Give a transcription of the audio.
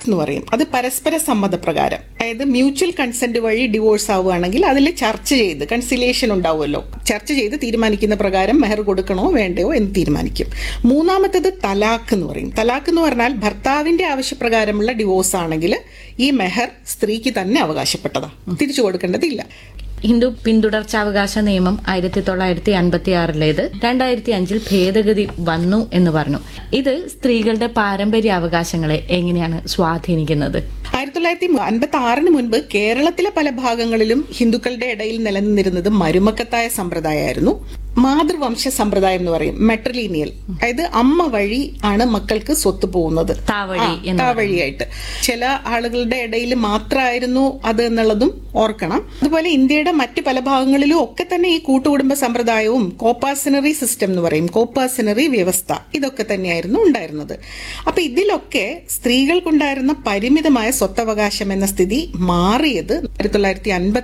എന്ന് പറയും അത് പരസ്പര സമ്മതപ്രകാരം അതായത് മ്യൂച്വൽ കൺസെന്റ് വഴി ഡിവോഴ്സ് ആവുകയാണെങ്കിൽ അതിൽ ചർച്ച ചെയ്ത് കൺസിലിയേഷൻ ഉണ്ടാവുമല്ലോ ചർച്ച ചെയ്ത് തീരുമാനിക്കുന്ന പ്രകാരം മെഹർ കൊടുക്കണോ വേണ്ടയോ എന്ന് തീരുമാനിക്കും മൂന്നാമത്തത് തലാഖ് എന്ന് പറയും തലാഖ് എന്ന് പറഞ്ഞാൽ ഭർത്താവിന്റെ ആവശ്യപ്രകാരമുള്ള ഡിവോഴ്സ് ആണെങ്കിൽ ഈ മെഹർ സ്ത്രീക്ക് തന്നെ അവകാശപ്പെട്ടതാണ് തിരിച്ചു കൊടുക്കേണ്ടതില്ല ഹിന്ദു പിന്തുടർച്ചാവകാശ നിയമം ആയിരത്തി തൊള്ളായിരത്തി അൻപത്തി ആറിലേത് രണ്ടായിരത്തി അഞ്ചിൽ ഭേദഗതി വന്നു എന്ന് പറഞ്ഞു ഇത് സ്ത്രീകളുടെ പാരമ്പര്യ അവകാശങ്ങളെ എങ്ങനെയാണ് സ്വാധീനിക്കുന്നത് ആയിരത്തി തൊള്ളായിരത്തി അൻപത്തി ആറിന് മുൻപ് കേരളത്തിലെ പല ഭാഗങ്ങളിലും ഹിന്ദുക്കളുടെ ഇടയിൽ നിലനിന്നിരുന്നത് മരുമക്കത്തായ സമ്പ്രദായമായിരുന്നു മാതൃവംശ സമ്പ്രദായം എന്ന് പറയും മെട്രലീനിയൽ അതായത് അമ്മ വഴി ആണ് മക്കൾക്ക് സ്വത്ത് പോകുന്നത് താവഴി ആ, താവഴിയായിട്ട് ചില ആളുകളുടെ ഇടയിൽ മാത്രമായിരുന്നു അത് എന്നുള്ളതും ഓർക്കണം അതുപോലെ ഇന്ത്യയുടെ മറ്റ് പല ഭാഗങ്ങളിലും ഒക്കെ തന്നെ ഈ കൂട്ടുകുടുംബ സമ്പ്രദായവും കോപ്പാസിനറി സിസ്റ്റം എന്ന് പറയും കോപ്പാസിനറി വ്യവസ്ഥ ഇതൊക്കെ തന്നെയായിരുന്നു ഉണ്ടായിരുന്നത് അപ്പൊ ഇതിലൊക്കെ സ്ത്രീകൾക്കുണ്ടായിരുന്ന പരിമിതമായ സ്വത്തവകാശം എന്ന സ്ഥിതി മാറിയത് ആയിരത്തി തൊള്ളായിരത്തി അൻപത്തി